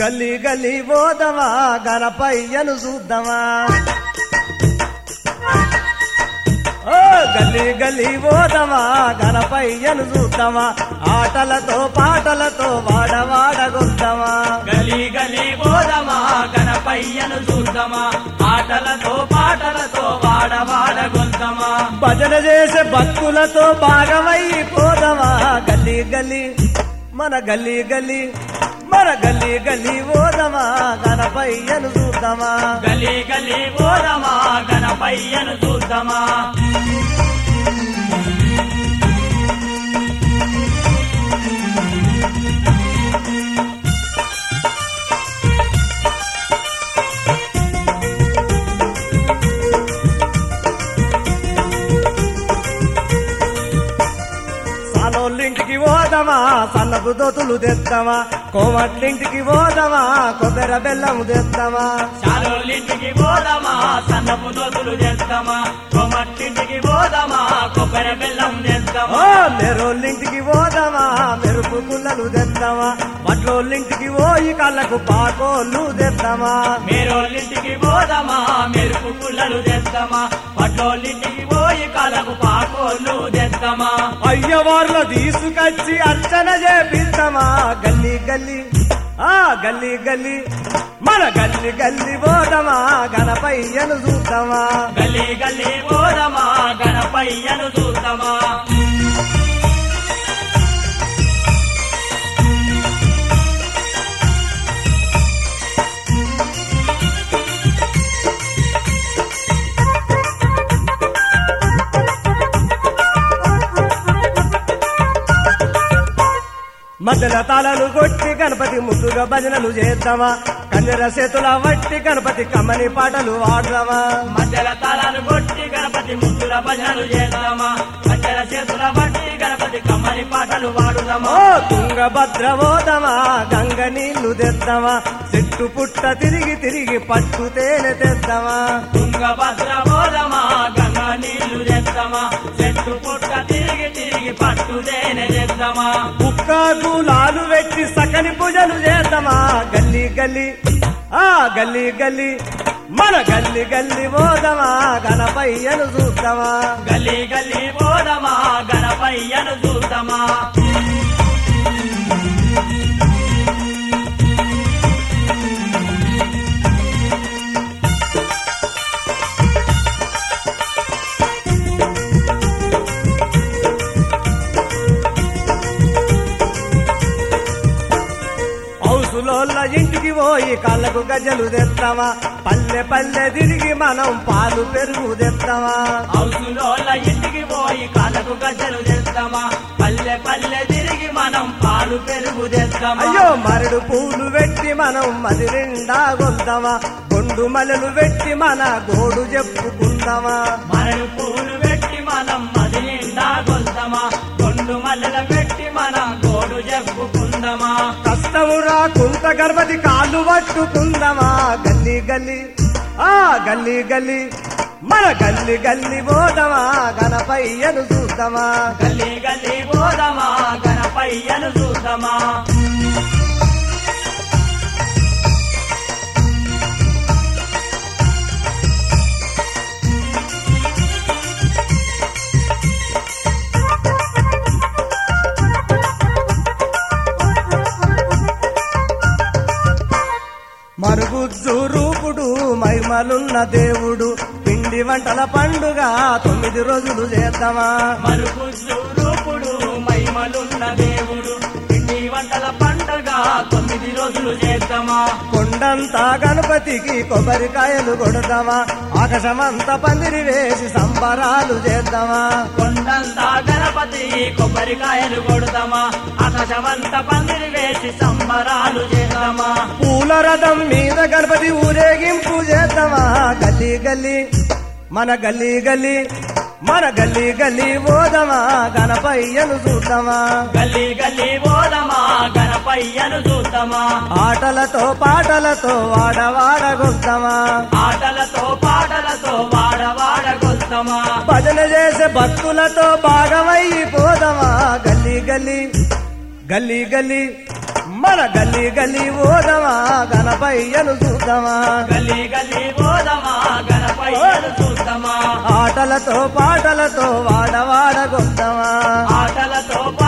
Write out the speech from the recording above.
గల్లీ గల్లీ పోదమా గణపయ్యను చూద్దామా ఓ గల్లీ గల్లీ పోదమా గణపయ్యను చూద్దామా ఆటలతో పాటలతో వాడవాడ గొద్దమా గలీ గలీ పోదమా గణపయ్యను చూద్దామా ఆటలతో పాటలతో వాడవాడ గొంతమా భజన చేసే భక్తులతో భాగమై పోదమా గల్లీ గల్లీ మన గల్లీ గల్లీ మన గల్లీ గల్లీ పోదమా గణపయ్యను చూద్దామా గలీ గలీ పోదమా గణపయ్యను చూద్దామా సానోళ్ళింటికి పోదమా సన్నపు దోతులు తెద్దామా కోమట్లింటికి పోదమా కొబ్బరి బెల్లం తెద్దామా చాలోళ్ళింటికి పోదమా సన్నపు దోతులు చేస్తామా కొమట్టింటికి పోదమా కొబ్బరి బెల్లం ఓ చేస్తామా మెరోళ్ళింటికి పోదమా మెరుపు గుల్లలు తెద్దామా వడ్లోళ్ళింటికి పోయి కళ్ళకు పాకోళ్ళు తెద్దామా మేరోళ్ళింటికి పోదమా మెరుపు పుల్లలు తెస్తామా పట్టోళ్ళింటికి పోయి కలకు పాకోళ్ళు తెస్తామా అయ్యవార్లు తీసుకొచ్చి అర్చన చేపిద్దామా గల్లీ గల్లీ ఆ గల్లీ గల్లీ మన గల్లీ గల్లీ పోదమా గణపయ్యను చూద్దామా గల్లీ గల్లీ పోదమా గణపయ్యను చూద్దామా మధ్యల తాళాలు కొట్టి గణపతి ముద్దుగా భజనలు చేద్దామా కంజర చేతుల వట్టి గణపతి కమ్మని పాటలు వాడదామా మధ్యల తాళాలు కొట్టి గణపతి ముద్దుల భజనలు చేద్దామా మధ్యల చేతుల బట్టి గణపతి కమ్మని పాటలు పాడుదామా ఓ తుంగభద్ర పోదమా గంగ నీళ్లు తెద్దామా చెట్టు పుట్ట తిరిగి తిరిగి పట్టు తేనె తెద్దామా తుంగభద్ర పోదమా గంగా నీళ్లు తెద్దామా చెట్టు పుట్ట తిరిగి తిరిగి పట్టుదేనే తెద్దామా కుక్క గులాలు పెట్టి సకని పూజలు చేద్దామా గల్లీ గల్లీ ఆ గల్లీ గల్లీ మన గల్లీ గల్లీ పోదమా గణపయ్యను చూద్దామా గల్లీ గల్లీ పోదమా గణపయ్యను చూద్దామా హౌసులోళ్ళ ఇంటికి పోయి కాళ్ళకు గజ్జలు తెస్తామా పల్లె పల్లె తిరిగి మనం పాలు పెరుగు తెస్తామా హౌసులోళ్ళ ఇంటికి పోయి కాళ్ళకు గజ్జలు తెస్తామా పల్లె పల్లె తిరిగి మనం పాలు పెరుగు తెస్తామా అయ్యో మరడు పూలు పెట్టి మనం మది నిండా గొంతమా గొండు మలలు పెట్టి మన గోడు చెప్పుకుందామా మరడు పూలు పెట్టి మనం మది నిండా గొంతమా కొండు మల్లెల పెట్టి మనం గోడు చెప్పుకుందామా కష్టము రాకుంట గణపతి కాళ్ళు పట్టుకుందామా గల్లీ గల్లీ ఆ గల్లీ గల్లీ మన గల్లీ గల్లీ పోదమా గణపయ్యను చూద్దామా గల్లీ గల్లీ పోదమా గణపయ్యను చూద్దామా మరుగుజ్జు రూపుడు మహిమలున్న దేవుడు పిండి వంటల పండుగ తొమ్మిది రోజులు చేద్దామా మరుపు రూపుడు మహిమలున్న దేవుడు పిండి వంటల పండగ తొమ్మిది రోజులు చేద్దామా కొండంతా గణపతికి కొబ్బరికాయలు కొడదామా ఆకాశమంతా పందిరి వేసి సంబరాలు చేద్దామా కొండంతా గణపతి కొబ్బరికాయలు కొడతామా ఆకాశమంత పందిరి వేసి సంబరాలు చేద్దామా పూల రథం మీద గణపతి ఊరేగింపు చేద్దామా గల్లీ గల్లీ మన గల్లీ గల్లీ మన గల్లీ గల్లీ పోదమా గణపయ్యను చూద్దామా గల్లీ గల్లీ పోదమా గణపయ్యను చూద్దామా ఆటలతో పాటలతో వాడవాడ గొద్దమా ఆటలతో పాటలతో వాడవాడ గొంతమా భజన చేసే భక్తులతో భాగమై పోదమా గల్లీ గల్లీ గల్లీ గల్లీ మన గల్లీ గల్లీ ఓదమా గణపయ్యను చూద్దామా గల్లీ గల్లీ పోదమా గణపయ్యను చూద్దామా ఆటలతో పాటలతో వాడవాడ గొద్దమా ఆటలతో